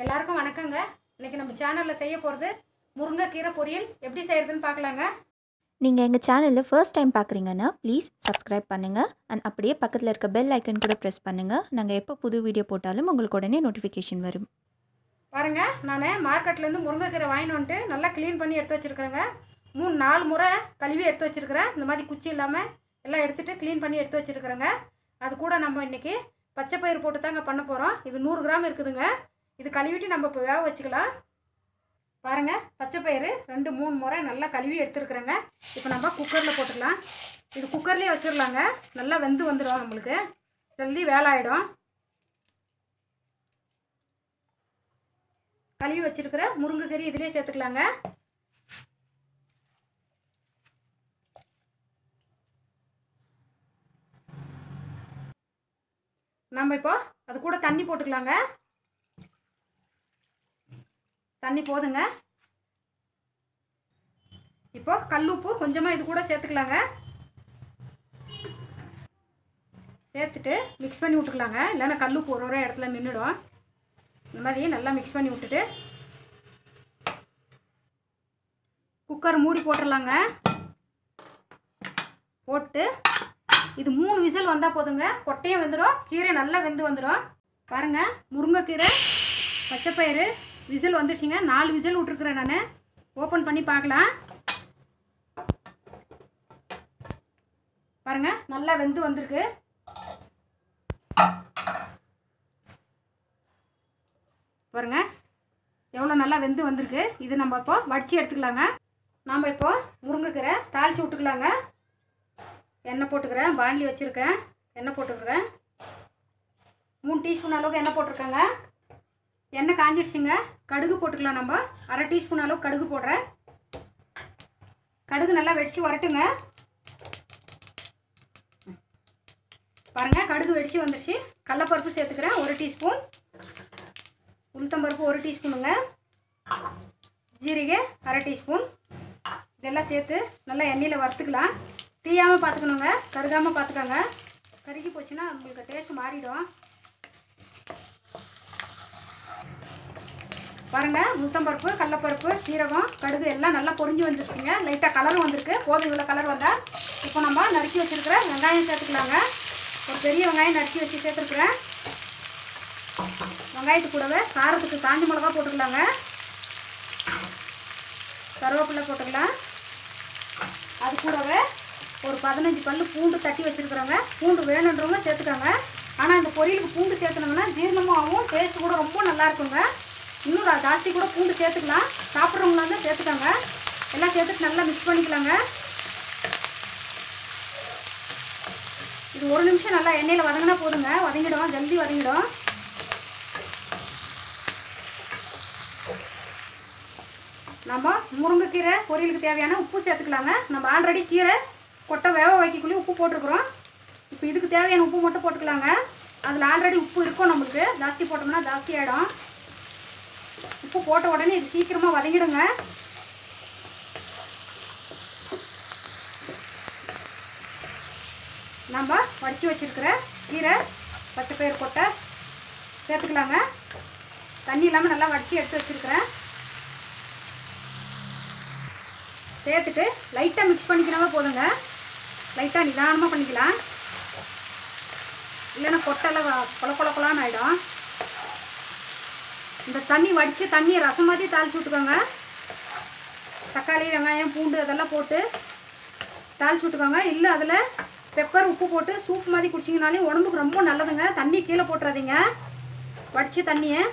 எல்லாருக்கும் வணக்கங்க இன்னைக்கு நம்ம சேனலில் செய்ய போகிறது முருங்கைக்கீரை பொரியல் எப்படி செய்யறதுன்னு பார்க்கலாங்க நீங்கள் எங்கள் சேனலில் ஃபர்ஸ்ட் டைம் பார்க்குறீங்கன்னா ப்ளீஸ் சப்ஸ்கிரைப் பண்ணுங்கள் அண்ட் அப்படியே பக்கத்தில் இருக்க பெல் ஐக்கன் கூட ப்ரெஸ் பண்ணுங்கள் நாங்கள் எப்போ புது வீடியோ போட்டாலும் உங்களுக்கு உடனே நோட்டிஃபிகேஷன் வரும் பாருங்க நான் மார்க்கெட்லேருந்து முருங்கைக்கீரை வாங்கிட்டு வந்துட்டு நல்லா க்ளீன் பண்ணி எடுத்து வச்சுருக்கிறேங்க மூணு நாலு முறை கழுவி எடுத்து வச்சுருக்கிறேன் இந்த மாதிரி குச்சி இல்லாமல் எல்லாம் எடுத்துகிட்டு க்ளீன் பண்ணி எடுத்து வச்சுருக்கிறேங்க அது கூட நம்ம இன்றைக்கி பச்சை பயிர் போட்டு தாங்க பண்ண போகிறோம் இது நூறு கிராம் இருக்குதுங்க இது கழுவிட்டு நம்ம இப்போ வேக வச்சுக்கலாம் பாருங்கள் பச்சை பயிறு ரெண்டு மூணு முறை நல்லா கழுவி எடுத்துருக்குறேங்க இப்போ நம்ம குக்கரில் போட்டுக்கலாம் இது குக்கர்லேயே வச்சிடலாங்க நல்லா வெந்து வந்துடும் நம்மளுக்கு ஜல்தி வேலை ஆகிடும் கழுவி வச்சிருக்கிற முருங்கைக்கறி இதிலே சேர்த்துக்கலாங்க நம்ம இப்போ அது கூட தண்ணி போட்டுக்கலாங்க தண்ணி போதுங்க இப்போ கல் உப்பு கொஞ்சமாக இது கூட சேர்த்துக்கலாங்க சேர்த்துட்டு மிக்ஸ் பண்ணி விட்டுக்கலாங்க இல்லைன்னா கல் உப்பு ஒரு ஒரு இடத்துல நின்றுடும் இந்த மாதிரி நல்லா மிக்ஸ் பண்ணி விட்டுட்டு குக்கர் மூடி போட்டுடலாங்க போட்டு இது மூணு விசில் வந்தால் போதுங்க கொட்டையும் வெந்துடும் கீரை நல்லா வெந்து வந்துடும் பாருங்கள் முருங்கைக்கீரை பச்சைப்பயிறு விசில் வந்துடுச்சிங்க நாலு விசில் விட்ருக்குறேன் நான் ஓப்பன் பண்ணி பார்க்கலாம் பாருங்கள் நல்லா வெந்து வந்திருக்கு பாருங்க எவ்வளோ நல்லா வெந்து வந்திருக்கு இது நம்ம இப்போ வடித்து எடுத்துக்கலாங்க நாம் இப்போ முருங்கைக்கீரை தாளித்து விட்டுக்கலாங்க எண்ணெய் போட்டுக்கிறேன் பாண்டி வச்சுருக்கேன் எண்ணெய் போட்டுக்கிறேன் மூணு டீஸ்பூன் அளவுக்கு எண்ணெய் போட்டிருக்கேங்க எண்ணெய் காஞ்சிடுச்சுங்க கடுகு போட்டுக்கலாம் நம்ம அரை டீஸ்பூன் அளவுக்கு கடுகு போடுறேன் கடுகு நல்லா வெடித்து வரட்டுங்க பாருங்கள் கடுகு வெடித்து வந்துடுச்சு கடலப்பருப்பு சேர்த்துக்கிறேன் ஒரு டீஸ்பூன் உளுத்தம்பருப்பு ஒரு டீஸ்பூனுங்க ஜீரகை அரை டீஸ்பூன் இதெல்லாம் சேர்த்து நல்லா எண்ணெயில் வறுத்துக்கலாம் தீயாமல் பார்த்துக்கணுங்க கருகாமல் பார்த்துக்கோங்க கருகி போச்சுன்னா உங்களுக்கு டேஸ்ட் மாறிடும் பாருங்கள் உளுத்தம்பருப்பு கடலப்பருப்பு சீரகம் கடுகு எல்லாம் நல்லா பொரிஞ்சு வந்துருக்குங்க லைட்டாக கலரும் வந்திருக்கு போதும் இவ்வளோ கலர் வந்தால் இப்போ நம்ம நறுக்கி வச்சுருக்கிற வெங்காயம் சேர்த்துக்கலாங்க ஒரு பெரிய வெங்காயம் நறுக்கி வச்சு சேர்த்துருக்குறேன் வெங்காயத்து கூடவே காரத்துக்கு காஞ்சி மிளகா போட்டுக்கலாங்க கருவேப்பிலை போட்டுக்கலாம் அது கூடவே ஒரு பதினஞ்சு பல்லு பூண்டு தட்டி வச்சுருக்குறோங்க பூண்டு வேணுன்றவங்க சேர்த்துக்கோங்க ஆனால் இந்த பொரியலுக்கு பூண்டு சேர்த்துனோங்கன்னா ஜீரணமும் ஆகும் டேஸ்ட் கூட ரொம்ப நல்லா இருக்குங்க இன்னும் ரா- ஜாஸ்தி கூட பூண்டு சேர்த்துக்கலாம் சாப்பிட்றவங்களா இருந்தால் சேர்த்துக்கோங்க எல்லாம் சேர்த்துட்டு நல்லா மிக்ஸ் பண்ணிக்கலாங்க இது ஒரு நிமிஷம் நல்லா எண்ணெயில் வதங்கினா போதுங்க வதங்கிடும் ஜல்தி வதங்கிடும் நம்ம முருங்கைக்கீரை பொரியலுக்கு தேவையான உப்பு சேர்த்துக்கலாங்க நம்ம ஆல்ரெடி கீரை கொட்டை வேக வைக்கக்குள்ளே உப்பு போட்டிருக்கிறோம் இப்போ இதுக்கு தேவையான உப்பு மட்டும் போட்டுக்கலாங்க அதில் ஆல்ரெடி உப்பு இருக்கும் நம்மளுக்கு ஜாஸ்தி போட்டோம்னா ஜாஸ்தி ஆகிடும் உப்பு போட்ட உடனே இது சீக்கிரமாக வதங்கிடுங்க நம்ம வடித்து வச்சிருக்கிற கீரை பச்சைப்பயிறு கொட்டை சேர்த்துக்கலாங்க தண்ணி இல்லாமல் நல்லா வடித்து எடுத்து வச்சுருக்கிறேன் சேர்த்துட்டு லைட்டாக மிக்ஸ் பண்ணிக்கினாவே போதுங்க லைட்டாக நிதானமாக பண்ணிக்கலாம் இல்லைன்னா கொட்டெல்லாம் வ- கொல கொல கொலான்னு ஆகிடும் இந்த தண்ணி வடித்து தண்ணியை ரசம் மாதிரி தாளிச்சு விட்டுக்கோங்க தக்காளி வெங்காயம் பூண்டு அதெல்லாம் போட்டு தாளிச்சு விட்டுக்கோங்க இல்லை அதில் பெப்பர் உப்பு போட்டு சூப் மாதிரி குடிச்சிங்கனாலே உடம்புக்கு ரொம்ப நல்லதுங்க தண்ணி கீழே போட்டுறாதீங்க வடித்த தண்ணியை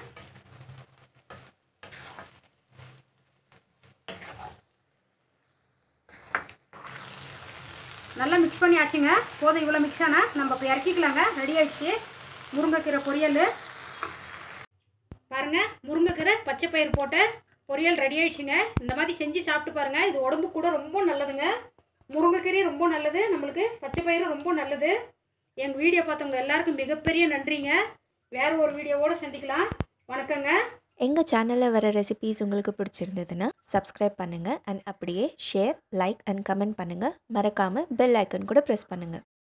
நல்லா மிக்ஸ் பண்ணி ஆச்சுங்க போதும் இவ்வளோ மிக்ஸ் ஆனால் நம்ம இப்போ இறக்கிக்கலாங்க ரெடி ஆயிடுச்சு முருங்கைக்கீரை பொரியல் பாருங்க முருங்கைக்கீரை பச்சை பயிர் போட்ட பொரியல் ரெடி ஆயிடுச்சுங்க இந்த மாதிரி செஞ்சு சாப்பிட்டு பாருங்க இது உடம்புக்கு கூட ரொம்ப நல்லதுங்க முருங்கைக்கீரை ரொம்ப நல்லது நம்மளுக்கு பச்சை பயிரும் ரொம்ப நல்லது எங்கள் வீடியோ பார்த்தவங்க எல்லாருக்கும் மிகப்பெரிய நன்றிங்க வேற ஒரு வீடியோவோட சந்திக்கலாம் வணக்கங்க எங்கள் சேனலில் வர ரெசிபீஸ் உங்களுக்கு பிடிச்சிருந்ததுன்னா சப்ஸ்கிரைப் பண்ணுங்கள் அண்ட் அப்படியே ஷேர் லைக் அண்ட் கமெண்ட் பண்ணுங்கள் மறக்காமல் பெல் ஐக்கன் கூட ப்ரெஸ் பண்ணுங்கள்